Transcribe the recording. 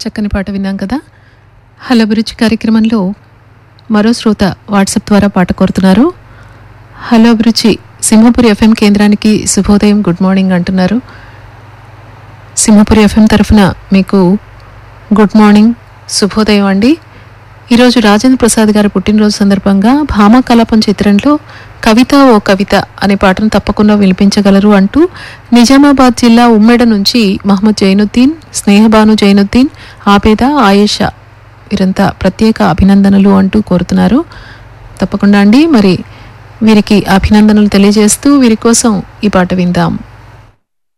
చక్కని పాట విన్నాం కదా హలో అభిరుచి కార్యక్రమంలో మరో శ్రోత వాట్సాప్ ద్వారా పాట కోరుతున్నారు హలో అభిరుచి సింహపురి ఎఫ్ఎం కేంద్రానికి శుభోదయం గుడ్ మార్నింగ్ అంటున్నారు సింహపురి ఎఫ్ఎం తరఫున మీకు గుడ్ మార్నింగ్ శుభోదయం అండి ఈరోజు రాజేంద్ర ప్రసాద్ గారి పుట్టినరోజు సందర్భంగా భామ కలాపం చిత్రంలో కవిత ఓ కవిత అనే పాటను తప్పకుండా వినిపించగలరు అంటూ నిజామాబాద్ జిల్లా ఉమ్మెడ నుంచి మహమ్మద్ జైనుద్దీన్ స్నేహబాను జైనుద్దీన్ ఆబేద ఆయేషా వీరంతా ప్రత్యేక అభినందనలు అంటూ కోరుతున్నారు తప్పకుండా అండి మరి వీరికి అభినందనలు తెలియజేస్తూ వీరి కోసం ఈ పాట విందాం